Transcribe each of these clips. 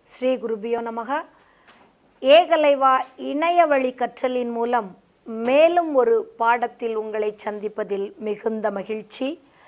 ஸ்ரீ குருபியோ நமக ஏகலைவா இணைய வழி கற்றலின் மூலம் மேலும் ஒரு பாடத்தில் உங்களை சந்திப்பதில் மிகுந்த மகிழ்ச்சி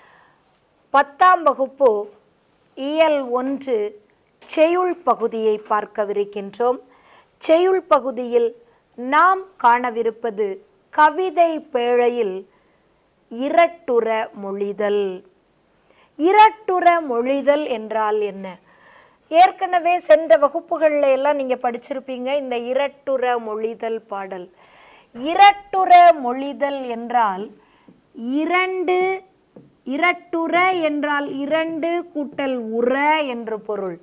பத்தாம் வகுப்பு இயல் ஒன்று செய்யுள் பகுதியை பார்க்கவிருக்கின்றோம் செய்யுள் பகுதியில் நாம் காணவிருப்பது கவிதை பேழையில் இரட்டுற மொழிதல் இரட்டுற மொழிதல் என்றால் என்ன ஏற்கனவே சென்ற வகுப்புகள்ல எல்லாம் நீங்க படிச்சிருப்பீங்க இந்த இரட்டுற மொழிதல் பாடல் இரட்டுற மொழிதல் என்றால் இரண்டு இரட்டுற என்றால் இரண்டு கூட்டல் உற என்று பொருள்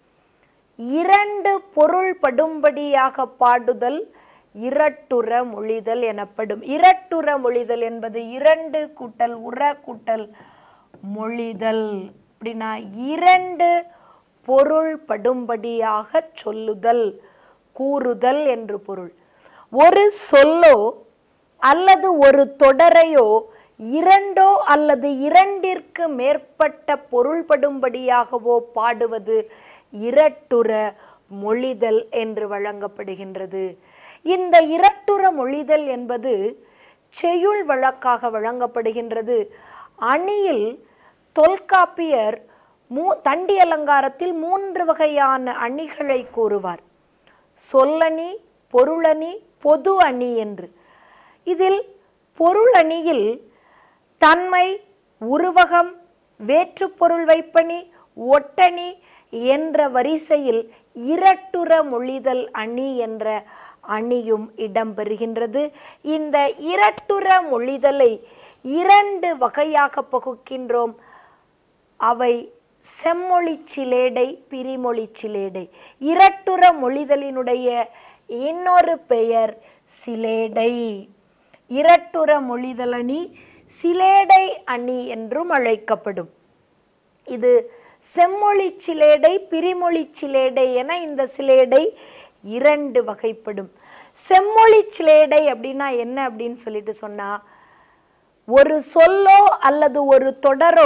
இரண்டு பொருள் படும்படியாக பாடுதல் இரட்டுற மொழிதல் எனப்படும் இரட்டுற மொழிதல் என்பது இரண்டு கூட்டல் உற கூட்டல் மொழிதல் அப்படின்னா இரண்டு பொருள் படும்படியாக சொல்லுதல் கூறுதல் என்று பொருள் ஒரு சொல்லோ அல்லது ஒரு தொடரையோ இரண்டோ அல்லது இரண்டிற்கு மேற்பட்ட பொருள்படும்படியாகவோ பாடுவது இரட்டுற மொழிதல் என்று வழங்கப்படுகின்றது இந்த இரட்டுற மொழிதல் என்பது செய்யுள் வழக்காக வழங்கப்படுகின்றது அணியில் தொல்காப்பியர் மூ தண்டி அலங்காரத்தில் மூன்று வகையான அணிகளை கூறுவார் சொல்லணி பொருளணி பொது அணி என்று இதில் பொருள் அணியில் தன்மை உருவகம் வேற்றுப்பொருள் வைப்பணி ஒட்டணி என்ற வரிசையில் இரட்டுற மொழிதல் அணி என்ற அணியும் இடம்பெறுகின்றது இந்த இரட்டுற மொழிதலை இரண்டு வகையாக பகுக்கின்றோம் அவை செம்மொழி சிலேடை பிரிமொழி சிலேடை இரட்டுற மொழிதலினுடைய இன்னொரு பெயர் சிலேடை இரட்டுற மொழிதல் அணி சிலேடை அணி என்றும் அழைக்கப்படும் இது செம்மொழி சிலேடை பிரிமொழி சிலேடை என இந்த சிலேடை இரண்டு வகைப்படும் செம்மொழி சிலேடை அப்படின்னா என்ன அப்படின்னு சொல்லிட்டு சொன்னா ஒரு சொல்லோ அல்லது ஒரு தொடரோ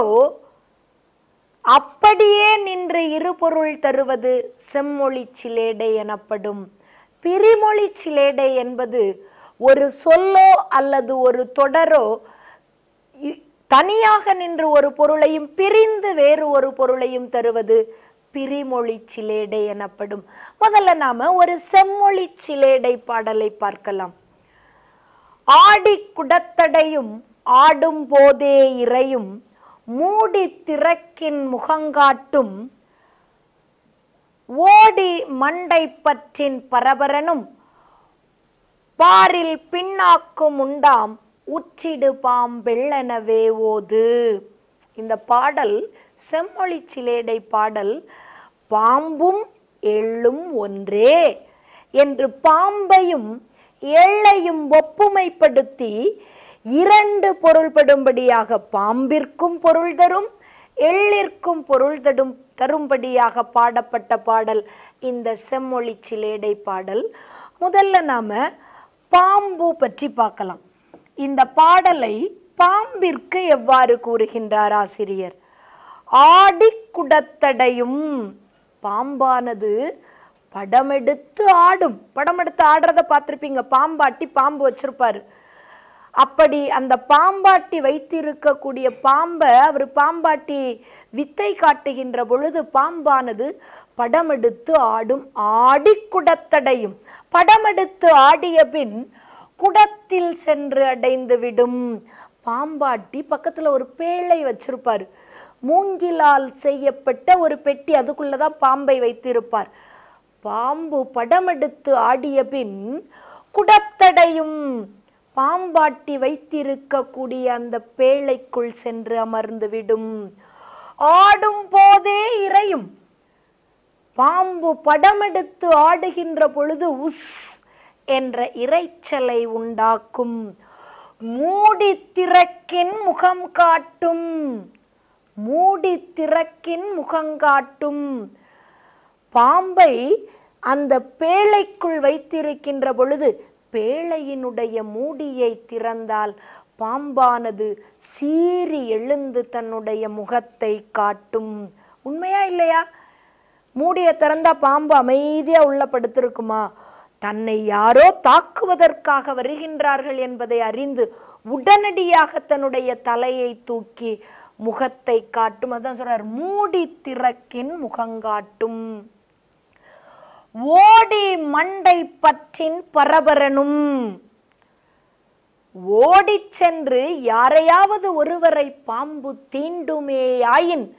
அப்படியே நின்று இருபொருள் தருவது செம்மொழி சிலேடை எனப்படும் பிரிமொழி சிலேடை என்பது ஒரு சொல்லோ அல்லது ஒரு தொடரோ இ- தனியாக நின்று ஒரு பொருளையும் பிரிந்து வேறு ஒரு பொருளையும் தருவது பிரிமொழி சிலேடை எனப்படும் முதல்ல நாம ஒரு செம்மொழி சிலேடை பாடலை பார்க்கலாம் ஆடி குடத்தடையும் ஆடும் போதே இறையும் மூடி திறக்கின் முகங்காட்டும் ஓடி மண்டை பற்றின் பரபரனும் பாரில் பின்னாக்கும் உண்டாம் உற்றிடு பாம்பெள்ளெனவே ஓது இந்த பாடல் செம்மொழி சிலேடை பாடல் பாம்பும் எள்ளும் ஒன்றே என்று பாம்பையும் எள்ளையும் ஒப்புமைப்படுத்தி இரண்டு பொருள்படும்படியாக பாம்பிற்கும் பொருள் தரும் எள்ளிற்கும் பொருள் தரும் தரும்படியாக பாடப்பட்ட பாடல் இந்த செம்மொழி சிலேடை பாடல் முதல்ல நாம பாம்பு பற்றி பார்க்கலாம் இந்த பாடலை பாம்பிற்கு எவ்வாறு கூறுகின்றார் ஆசிரியர் ஆடி குடத்தடையும் பாம்பானது படமெடுத்து ஆடும் படமெடுத்து ஆடுறத பார்த்திருப்பீங்க பாம்பாட்டி பாம்பு வச்சிருப்பாரு அப்படி அந்த பாம்பாட்டி வைத்திருக்கக்கூடிய பாம்பை அவர் பாம்பாட்டி வித்தை காட்டுகின்ற பொழுது பாம்பானது படமெடுத்து ஆடும் ஆடி குடத்தடையும் படமெடுத்து ஆடிய பின் குடத்தில் சென்று அடைந்து விடும் பாம்பாட்டி பக்கத்துல ஒரு பேழை வச்சிருப்பாரு மூங்கிலால் செய்யப்பட்ட ஒரு பெட்டி அதுக்குள்ளதான் பாம்பை வைத்திருப்பார் பாம்பு படமெடுத்து ஆடிய பின் குடத்தடையும் பாம்பாட்டி வைத்திருக்கக்கூடிய அந்த பேழைக்குள் சென்று அமர்ந்து விடும் ஆடும் போதே இறையும் பாம்பு படமெடுத்து ஆடுகின்ற பொழுது உஸ் என்ற இரைச்சலை உண்டாக்கும் மூடி திறக்கின் முகம் காட்டும் மூடி திறக்கின் முகங்காட்டும் பாம்பை அந்த பேழைக்குள் வைத்திருக்கின்ற பொழுது பேழையினுடைய மூடியை திறந்தால் பாம்பானது சீறி எழுந்து தன்னுடைய முகத்தை காட்டும் உண்மையா இல்லையா மூடிய திறந்தா பாம்பு அமைதியா உள்ள படுத்திருக்குமா தன்னை யாரோ தாக்குவதற்காக வருகின்றார்கள் என்பதை அறிந்து உடனடியாக தன்னுடைய தலையை தூக்கி முகத்தை காட்டும் அதான் சொல்றார் மூடி திறக்கின் முகங்காட்டும் ஓடி மண்டை பற்றின் பரபரனும் ஓடிச் சென்று யாரையாவது ஒருவரை பாம்பு தீண்டுமேயாயின்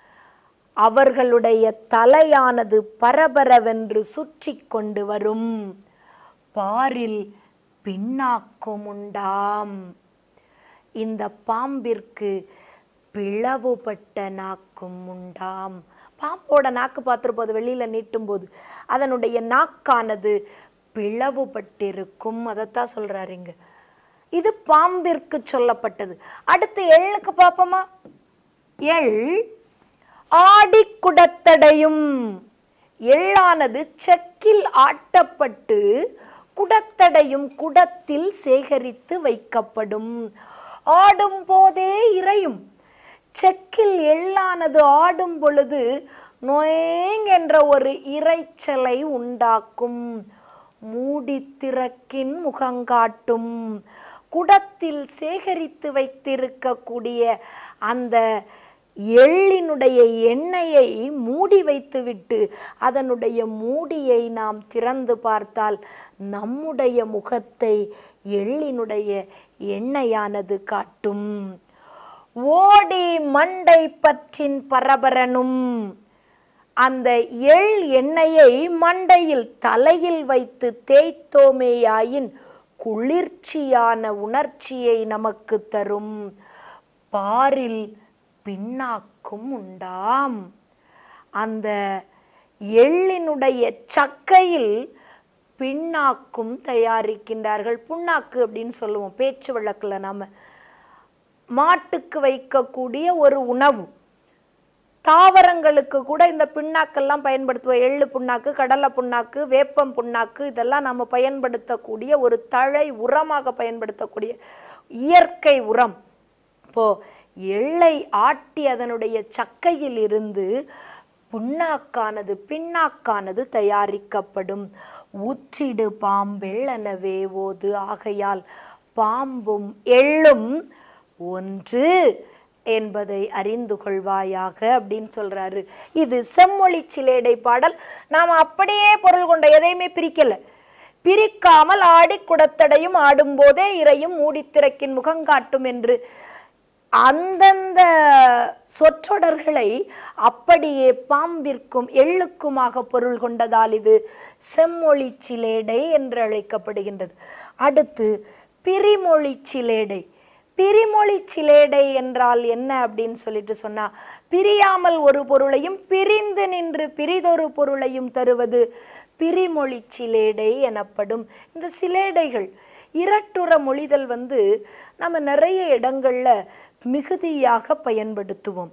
அவர்களுடைய தலையானது பரபரவென்று சுற்றி கொண்டு வரும் பாரில் பின்னாக்கும் உண்டாம் இந்த பாம்பிற்கு பிளவுபட்ட நாக்கும் உண்டாம் பாம்போட நாக்கு பார்த்துருப்போது வெளியில நீட்டும் போது அதனுடைய நாக்கானது பிளவுபட்டிருக்கும் அதைத்தான் சொல்றாரு இங்க இது பாம்பிற்கு சொல்லப்பட்டது அடுத்து எள்ளுக்கு பார்ப்போமா எள் ஆடி குடத்தடையும் எள்ளானது செக்கில் ஆட்டப்பட்டு குடத்தடையும் குடத்தில் சேகரித்து வைக்கப்படும் ஆடும் போதே இறையும் செக்கில் எள்ளானது ஆடும் பொழுது நொயங் என்ற ஒரு இரைச்சலை உண்டாக்கும் மூடி திறக்கின் முகங்காட்டும் குடத்தில் சேகரித்து வைத்திருக்கக்கூடிய அந்த எள்ளினுடைய எண்ணெயை மூடி வைத்துவிட்டு அதனுடைய மூடியை நாம் திறந்து பார்த்தால் நம்முடைய முகத்தை எள்ளினுடைய எண்ணெயானது காட்டும் ஓடி மண்டை பற்றின் பரபரனும் அந்த எள் எண்ணெயை மண்டையில் தலையில் வைத்து தேய்த்தோமேயாயின் குளிர்ச்சியான உணர்ச்சியை நமக்கு தரும் பாரில் பின்னாக்கும் உண்டாம் அந்த எள்ளினுடைய சக்கையில் பின்னாக்கும் தயாரிக்கின்றார்கள் புண்ணாக்கு அப்படின்னு சொல்லுவோம் பேச்சு வழக்கில் நாம மாட்டுக்கு வைக்கக்கூடிய ஒரு உணவு தாவரங்களுக்கு கூட இந்த பிண்ணாக்கெல்லாம் பயன்படுத்துவோம் எள்ளு புண்ணாக்கு கடலை புண்ணாக்கு வேப்பம் புண்ணாக்கு இதெல்லாம் நம்ம பயன்படுத்தக்கூடிய ஒரு தழை உரமாக பயன்படுத்தக்கூடிய இயற்கை உரம் இப்போ எள்ளை ஆட்டி அதனுடைய சக்கையில் இருந்து புண்ணாக்கானது பின்னாக்கானது தயாரிக்கப்படும் ஊற்றிடு பாம்பெள்ளெனவே ஓது ஆகையால் பாம்பும் எள்ளும் ஒன்று என்பதை அறிந்து கொள்வாயாக அப்படின்னு சொல்றாரு இது செம்மொழி சிலேடை பாடல் நாம் அப்படியே பொருள் கொண்ட எதையுமே பிரிக்கல பிரிக்காமல் ஆடி குடத்தடையும் ஆடும்போதே இறையும் மூடித்திறக்கின் முகங்காட்டும் என்று அந்தந்த சொற்றொடர்களை அப்படியே பாம்பிற்கும் எள்ளுக்குமாக பொருள் கொண்டதால் இது செம்மொழி சிலேடை என்று அழைக்கப்படுகின்றது அடுத்து பிரிமொழி சிலேடை பிரிமொழி சிலேடை என்றால் என்ன அப்படின்னு சொல்லிட்டு சொன்னா பிரியாமல் ஒரு பொருளையும் பிரிந்து நின்று பிரிதொரு பொருளையும் தருவது பிரிமொழி சிலேடை எனப்படும் இந்த சிலேடைகள் இரட்டுற மொழிதல் வந்து நம்ம நிறைய இடங்கள்ல மிகுதியாக பயன்படுத்துவோம்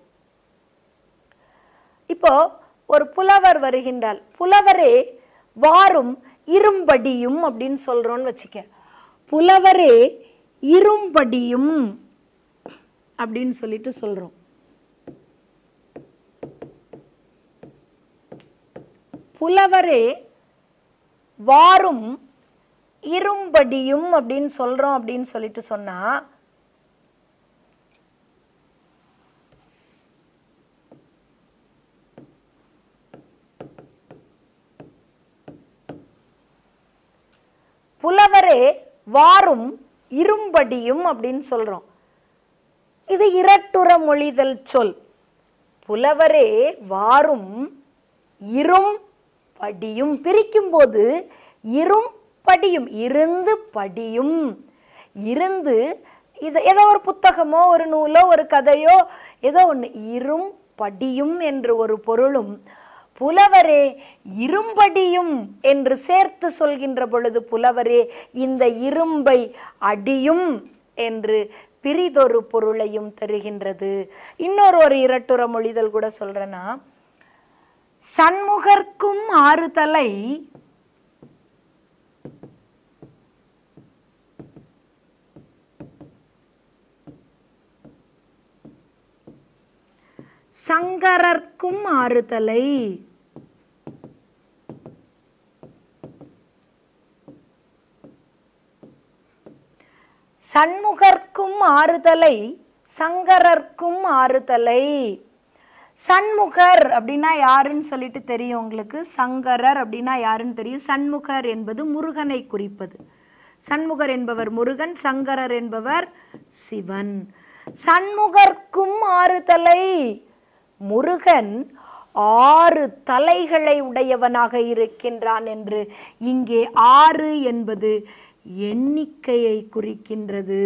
இப்போ ஒரு புலவர் வருகின்றால் புலவரே வாரும் இரும்படியும் அப்படின்னு சொல்றோம்னு வச்சுக்க புலவரே இரும்படியும் அப்படின்னு சொல்லிட்டு சொல்றோம் புலவரே வாரும் இரும்படியும் அப்படின்னு சொல்றோம் அப்படின்னு சொல்லிட்டு சொன்னா புலவரே வாரும் இரும்படியும் அப்படின்னு சொல்றோம் இது இரட்டுற மொழிதல் சொல் புலவரே வாரும் இரும் படியும் பிரிக்கும்போது இரும் படியும் இருந்து படியும் இருந்து இது ஏதோ ஒரு புத்தகமோ ஒரு நூலோ ஒரு கதையோ ஏதோ ஒன்று இரும் படியும் என்று ஒரு பொருளும் புலவரே இரும்படியும் என்று சேர்த்து சொல்கின்ற பொழுது புலவரே இந்த இரும்பை அடியும் என்று பிரிதொரு பொருளையும் தருகின்றது இன்னொரு ஒரு இரட்டுற மொழிதல் கூட சொல்றேன்னா சண்முகர்க்கும் ஆறு தலை சங்கரர்க்கும் ஆறு தலை சண்முகர்க்கும் ஆறுதலை சங்கரர்க்கும் ஆறுதலை சண்முகர் அப்படின்னா யாருன்னு சொல்லிட்டு தெரியும் உங்களுக்கு சங்கரர் அப்படின்னா யாருன்னு தெரியும் சண்முகர் என்பது முருகனை குறிப்பது சண்முகர் என்பவர் முருகன் சங்கரர் என்பவர் சிவன் சண்முகர்க்கும் ஆறுதலை முருகன் ஆறு தலைகளை உடையவனாக இருக்கின்றான் என்று இங்கே ஆறு என்பது எண்ணிக்கையை குறிக்கின்றது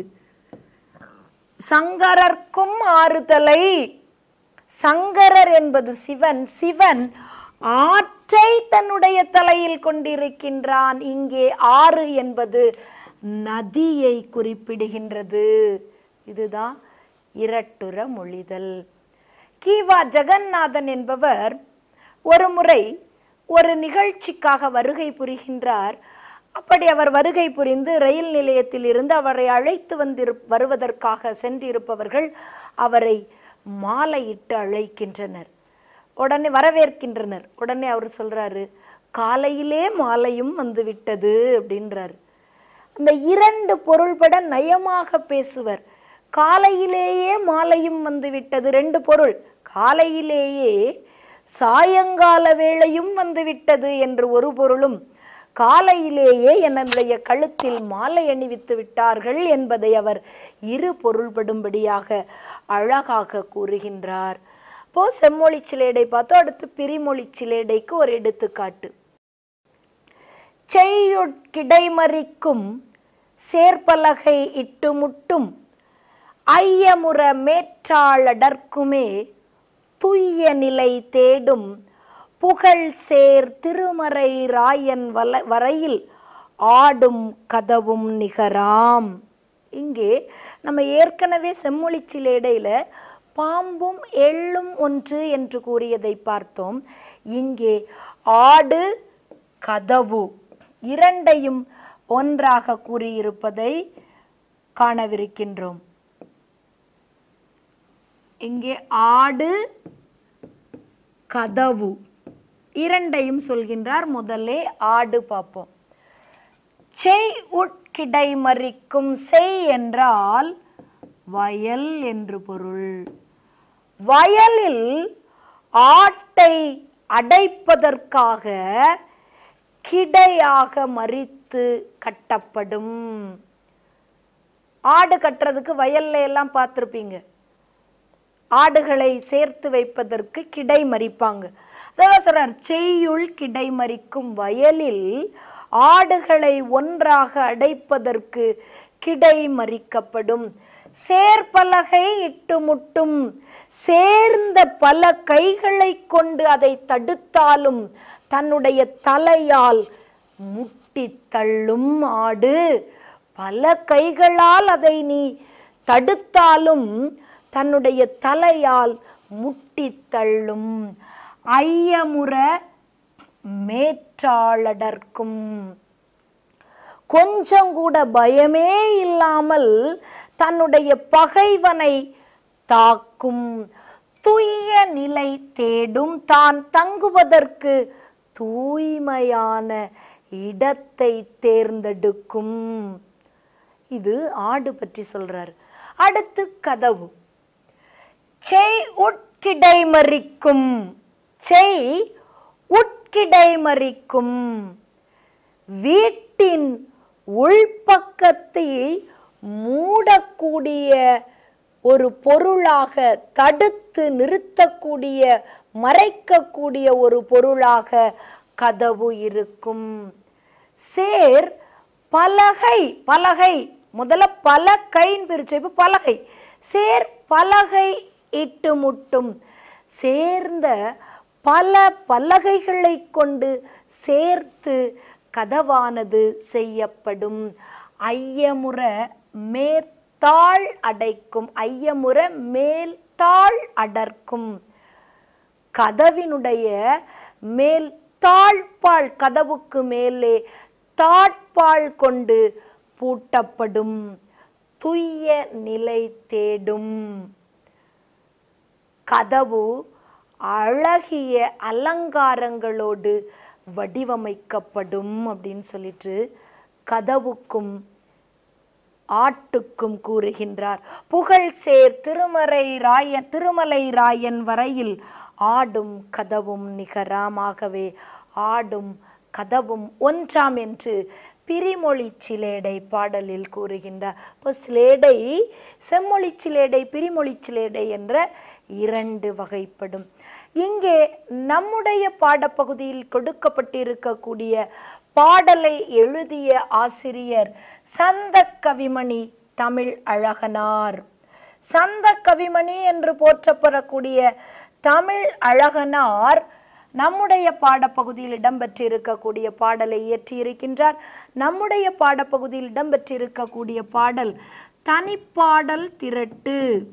சங்கரர்க்கும் ஆறுதலை சங்கரர் என்பது சிவன் சிவன் ஆற்றை தன்னுடைய தலையில் கொண்டிருக்கின்றான் இங்கே ஆறு என்பது நதியை குறிப்பிடுகின்றது இதுதான் இரட்டுற மொழிதல் கீவா ஜெகநாதன் என்பவர் ஒரு முறை ஒரு நிகழ்ச்சிக்காக வருகை புரிகின்றார் அப்படி அவர் வருகை புரிந்து ரயில் நிலையத்தில் இருந்து அவரை அழைத்து வந்திரு வருவதற்காக சென்றிருப்பவர்கள் அவரை மாலையிட்டு அழைக்கின்றனர் உடனே வரவேற்கின்றனர் உடனே அவர் சொல்றாரு காலையிலே மாலையும் வந்து விட்டது அப்படின்றாரு அந்த இரண்டு பொருள்பட நயமாக பேசுவர் காலையிலேயே மாலையும் வந்து விட்டது ரெண்டு பொருள் காலையிலேயே சாயங்கால வேளையும் வந்து விட்டது என்று ஒரு பொருளும் காலையிலேயே என்னுடைய கழுத்தில் மாலை அணிவித்து விட்டார்கள் என்பதை அவர் இரு பொருள்படும்படியாக அழகாக கூறுகின்றார் இப்போ செம்மொழி சிலேடை பார்த்தோம் அடுத்து பிரிமொழி சிலேடைக்கு ஒரு எடுத்துக்காட்டு செய்யுட்கிடைமறிக்கும் சேர்ப்பலகை இட்டுமுட்டும் ஐயமுற மேற்றாளடர்க்குமே துய்ய நிலை தேடும் புகழ் சேர் திருமறை ராயன் வல வரையில் ஆடும் கதவும் நிகராம் இங்கே நம்ம ஏற்கனவே செம்மொழி சிலேடையில் பாம்பும் எள்ளும் ஒன்று என்று கூறியதை பார்த்தோம் இங்கே ஆடு கதவு இரண்டையும் ஒன்றாக கூறியிருப்பதை காணவிருக்கின்றோம் இங்கே ஆடு கதவு இரண்டையும் சொல்கின்றார் முதல்லே ஆடு பார்ப்போம் செய் உட்கிடை மறிக்கும் செய் என்றால் வயல் என்று பொருள் வயலில் ஆட்டை அடைப்பதற்காக கிடையாக மறித்து கட்டப்படும் ஆடு கட்டுறதுக்கு வயல்ல எல்லாம் பார்த்துருப்பீங்க ஆடுகளை சேர்த்து வைப்பதற்கு கிடை மறிப்பாங்க அதான் சொல்றார் செய்யுள் கிடை மறிக்கும் வயலில் ஆடுகளை ஒன்றாக அடைப்பதற்கு கிடை மறிக்கப்படும் சேர்பலகை இட்டு முட்டும் சேர்ந்த பல கைகளை கொண்டு அதை தடுத்தாலும் தன்னுடைய தலையால் முட்டி தள்ளும் ஆடு பல கைகளால் அதை நீ தடுத்தாலும் தன்னுடைய தலையால் முட்டி தள்ளும் ஐயமுற மேற்றாளடர்க்கும் கொஞ்சம் கூட பயமே இல்லாமல் தன்னுடைய பகைவனை தாக்கும் துய்ய நிலை தேடும் தான் தங்குவதற்கு தூய்மையான இடத்தை தேர்ந்தெடுக்கும் இது ஆடு பற்றி சொல்றார் அடுத்து கதவு செய் உட்கிடை மறிக்கும் செய் உட்கிடை மறிக்கும் வீட்டின் உள்பக்கத்தை மூடக்கூடிய ஒரு பொருளாக தடுத்து நிறுத்தக்கூடிய மறைக்கக்கூடிய ஒரு பொருளாக கதவு இருக்கும் சேர் பலகை பலகை முதல்ல பல கைன்னு பிரிச்சு இப்போ பலகை சேர் பலகை இட்டு முட்டும் சேர்ந்த பல பலகைகளை கொண்டு சேர்த்து கதவானது செய்யப்படும் ஐயமுற மேற்தாள் அடைக்கும் ஐயமுற மேல்தாள் அடர்க்கும் கதவினுடைய மேல் தாழ்பாள் கதவுக்கு மேலே தாட்பாள் கொண்டு பூட்டப்படும் துய்ய நிலை தேடும் கதவு அழகிய அலங்காரங்களோடு வடிவமைக்கப்படும் அப்படின்னு சொல்லிட்டு கதவுக்கும் ஆட்டுக்கும் கூறுகின்றார் புகழ் சேர் திருமறை ராய திருமலை ராயன் வரையில் ஆடும் கதவும் நிகராமாகவே ஆடும் கதவும் ஒன்றாம் என்று பிரிமொழி சிலேடை பாடலில் கூறுகின்றார் இப்போ சிலேடை செம்மொழி சிலேடை பிரிமொழி சிலேடை என்ற இரண்டு வகைப்படும் இங்கே நம்முடைய பாடப்பகுதியில் கொடுக்கப்பட்டிருக்கக்கூடிய பாடலை எழுதிய ஆசிரியர் சந்த கவிமணி தமிழ் அழகனார் சந்த கவிமணி என்று போற்றப்படக்கூடிய தமிழ் அழகனார் நம்முடைய பாடப்பகுதியில் இடம்பெற்றிருக்கக்கூடிய பாடலை இயற்றியிருக்கின்றார் நம்முடைய பாடப்பகுதியில் இடம்பெற்றிருக்கக்கூடிய பாடல் தனிப்பாடல் திரட்டு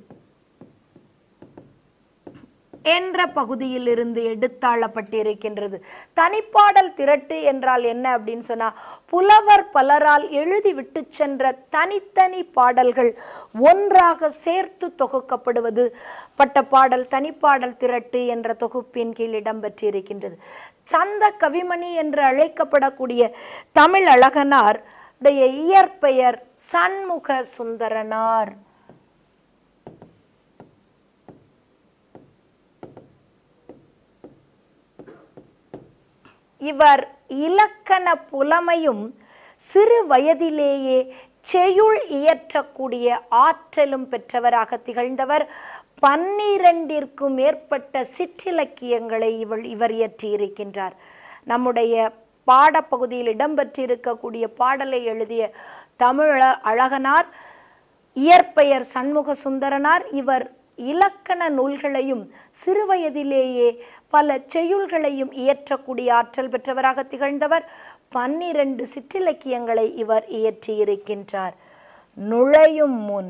என்ற பகுதியில் இருந்து எடுத்தாளப்பட்டிருக்கின்றது தனிப்பாடல் திரட்டு என்றால் என்ன அப்படின்னு சொன்னா புலவர் பலரால் எழுதி விட்டு சென்ற தனித்தனி பாடல்கள் ஒன்றாக சேர்த்து தொகுக்கப்படுவது பட்ட பாடல் தனிப்பாடல் திரட்டு என்ற தொகுப்பின் கீழ் இடம்பெற்றிருக்கின்றது சந்த கவிமணி என்று அழைக்கப்படக்கூடிய தமிழ் அழகனார் உடைய இயற்பெயர் சண்முக சுந்தரனார் இவர் இலக்கண புலமையும் சிறு வயதிலேயே செய்யுள் இயற்றக்கூடிய ஆற்றலும் பெற்றவராக திகழ்ந்தவர் பன்னிரண்டிற்கும் மேற்பட்ட சிற்றிலக்கியங்களை இவள் இவர் இயற்றியிருக்கின்றார் நம்முடைய பாடப்பகுதியில் இடம்பெற்றிருக்கக்கூடிய பாடலை எழுதிய தமிழ அழகனார் இயற்பெயர் சண்முக சுந்தரனார் இவர் இலக்கண நூல்களையும் சிறுவயதிலேயே பல செய்யுள்களையும் இயற்றக்கூடிய ஆற்றல் பெற்றவராக திகழ்ந்தவர் பன்னிரண்டு சிற்றிலக்கியங்களை இவர் இயற்றியிருக்கின்றார் நுழையும் முன்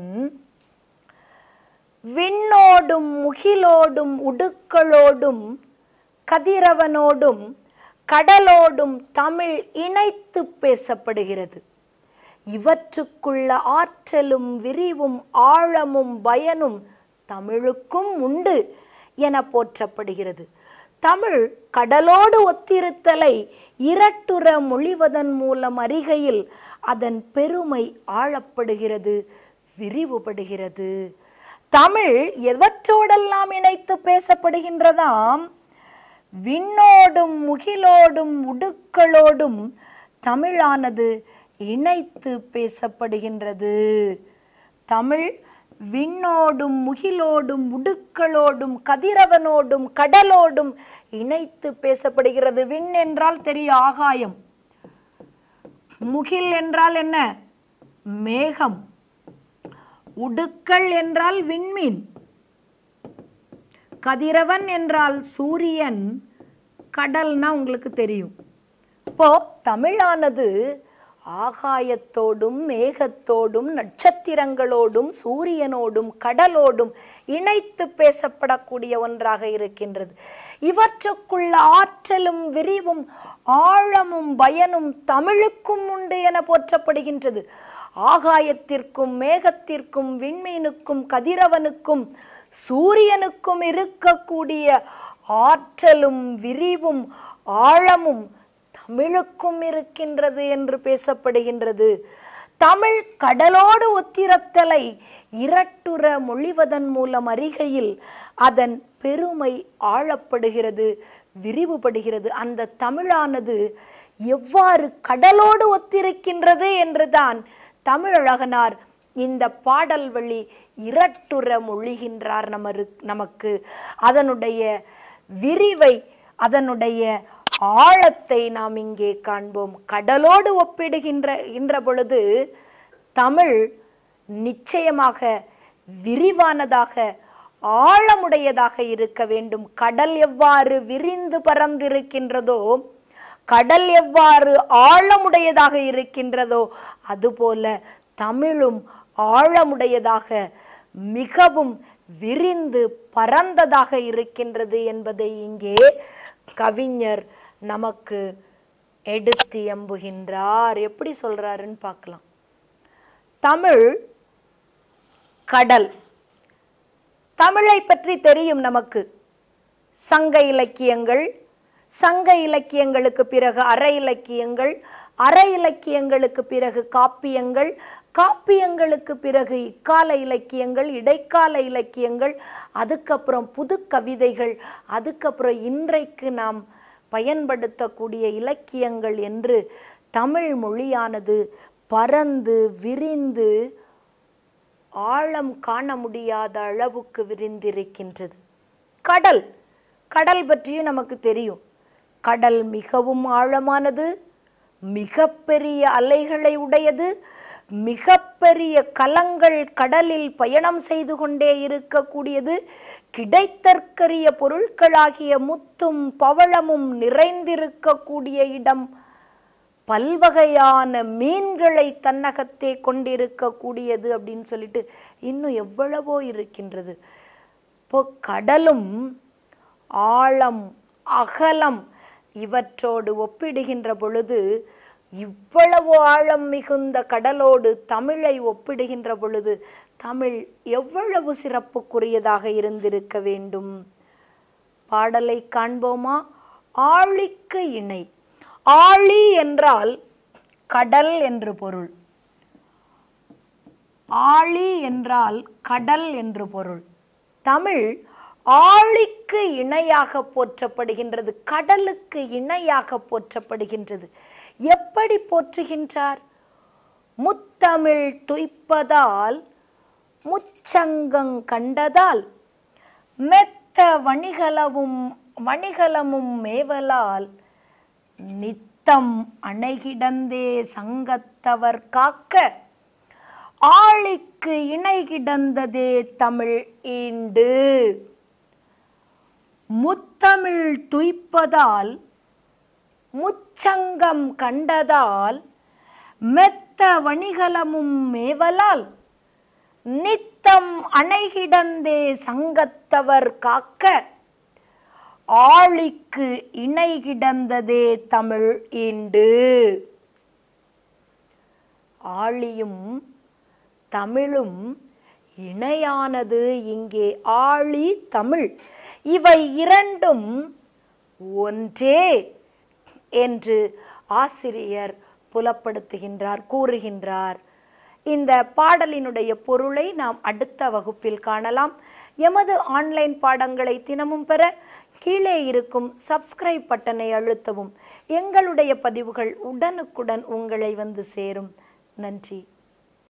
விண்ணோடும் முகிலோடும் உடுக்களோடும் கதிரவனோடும் கடலோடும் தமிழ் இணைத்து பேசப்படுகிறது இவற்றுக்குள்ள ஆற்றலும் விரிவும் ஆழமும் பயனும் தமிழுக்கும் உண்டு என போற்றப்படுகிறது தமிழ் கடலோடு ஒத்திருத்தலை இரட்டுற மொழிவதன் மூலம் அறிகையில் அதன் பெருமை ஆழப்படுகிறது விரிவுபடுகிறது தமிழ் எவற்றோடெல்லாம் இணைத்து பேசப்படுகின்றதாம் விண்ணோடும் முகிலோடும் உடுக்களோடும் தமிழானது இணைத்து பேசப்படுகின்றது தமிழ் விண்ணோடும் முகிலோடும் உடுக்களோடும் கதிரவனோடும் கடலோடும் இணைத்து பேசப்படுகிறது விண் என்றால் தெரியும் ஆகாயம் முகில் என்றால் என்ன மேகம் உடுக்கள் என்றால் விண்மீன் கதிரவன் என்றால் சூரியன் கடல்னா உங்களுக்கு தெரியும் இப்போ தமிழானது ஆகாயத்தோடும் மேகத்தோடும் நட்சத்திரங்களோடும் சூரியனோடும் கடலோடும் இணைத்து பேசப்படக்கூடிய ஒன்றாக இருக்கின்றது இவற்றுக்குள்ள ஆற்றலும் விரிவும் ஆழமும் பயனும் தமிழுக்கும் உண்டு என போற்றப்படுகின்றது ஆகாயத்திற்கும் மேகத்திற்கும் விண்மீனுக்கும் கதிரவனுக்கும் சூரியனுக்கும் இருக்கக்கூடிய ஆற்றலும் விரிவும் ஆழமும் தமிழுக்கும் இருக்கின்றது என்று பேசப்படுகின்றது தமிழ் கடலோடு ஒத்திரத்தலை இரட்டுற மொழிவதன் மூலம் அறிகையில் அதன் பெருமை ஆழப்படுகிறது விரிவுபடுகிறது அந்த தமிழானது எவ்வாறு கடலோடு ஒத்திருக்கின்றது என்றுதான் தமிழழகனார் இந்த பாடல் வழி இரட்டுற மொழிகின்றார் நமரு நமக்கு அதனுடைய விரிவை அதனுடைய ஆழத்தை நாம் இங்கே காண்போம் கடலோடு ஒப்பிடுகின்ற கின்ற பொழுது தமிழ் நிச்சயமாக விரிவானதாக ஆழமுடையதாக இருக்க வேண்டும் கடல் எவ்வாறு விரிந்து பறந்திருக்கின்றதோ கடல் எவ்வாறு ஆழமுடையதாக இருக்கின்றதோ அதுபோல தமிழும் ஆழமுடையதாக மிகவும் விரிந்து பரந்ததாக இருக்கின்றது என்பதை இங்கே கவிஞர் நமக்கு எடுத்து எம்புகின்றார் எப்படி சொல்றாருன்னு பார்க்கலாம் தமிழ் கடல் தமிழை பற்றி தெரியும் நமக்கு சங்க இலக்கியங்கள் சங்க இலக்கியங்களுக்கு பிறகு அற இலக்கியங்கள் அற இலக்கியங்களுக்கு பிறகு காப்பியங்கள் காப்பியங்களுக்கு பிறகு இக்கால இலக்கியங்கள் இடைக்கால இலக்கியங்கள் அதுக்கப்புறம் புது கவிதைகள் அதுக்கப்புறம் இன்றைக்கு நாம் பயன்படுத்தக்கூடிய இலக்கியங்கள் என்று தமிழ் மொழியானது பறந்து விரிந்து ஆழம் காண முடியாத அளவுக்கு விரிந்திருக்கின்றது கடல் கடல் பற்றியும் நமக்கு தெரியும் கடல் மிகவும் ஆழமானது மிகப்பெரிய அலைகளை உடையது மிகப்பெரிய கலங்கள் கடலில் பயணம் செய்து கொண்டே இருக்கக்கூடியது கிடைத்தற்கரிய பொருட்களாகிய முத்தும் பவளமும் நிறைந்திருக்கக்கூடிய இடம் பல்வகையான மீன்களை தன்னகத்தே கொண்டிருக்கக்கூடியது அப்படின்னு சொல்லிட்டு இன்னும் எவ்வளவோ இருக்கின்றது இப்போ கடலும் ஆழம் அகலம் இவற்றோடு ஒப்பிடுகின்ற பொழுது இவ்வளவு ஆழம் மிகுந்த கடலோடு தமிழை ஒப்பிடுகின்ற பொழுது தமிழ் எவ்வளவு சிறப்புக்குரியதாக இருந்திருக்க வேண்டும் பாடலை காண்போமா ஆழிக்கு இணை ஆழி என்றால் கடல் என்று பொருள் ஆழி என்றால் கடல் என்று பொருள் தமிழ் ஆழிக்கு இணையாக போற்றப்படுகின்றது கடலுக்கு இணையாக போற்றப்படுகின்றது எப்படி போற்றுகின்றார் முத்தமிழ் துய்ப்பதால் முச்சங்கங் கண்டதால் மெத்த வணிகலமும் வணிகலமும் மேவலால் நித்தம் அணைகிடந்தே சங்கத்தவர் காக்க ஆழிக்கு இணை கிடந்ததே தமிழ் ஈண்டு முத்தமிழ் துய்ப்பதால் முச்சங்கம் கண்டதால் மெத்த வணிகலமும் மேவலால் நித்தம் அணைகிடந்தே சங்கத்தவர் காக்க ஆழிக்கு இணை கிடந்ததே தமிழ் ஈண்டு ஆழியும் தமிழும் இணையானது இங்கே ஆழி தமிழ் இவை இரண்டும் ஒன்றே என்று ஆசிரியர் புலப்படுத்துகின்றார் கூறுகின்றார் இந்த பாடலினுடைய பொருளை நாம் அடுத்த வகுப்பில் காணலாம் எமது ஆன்லைன் பாடங்களை தினமும் பெற கீழே இருக்கும் சப்ஸ்கிரைப் பட்டனை அழுத்தவும் எங்களுடைய பதிவுகள் உடனுக்குடன் உங்களை வந்து சேரும் நன்றி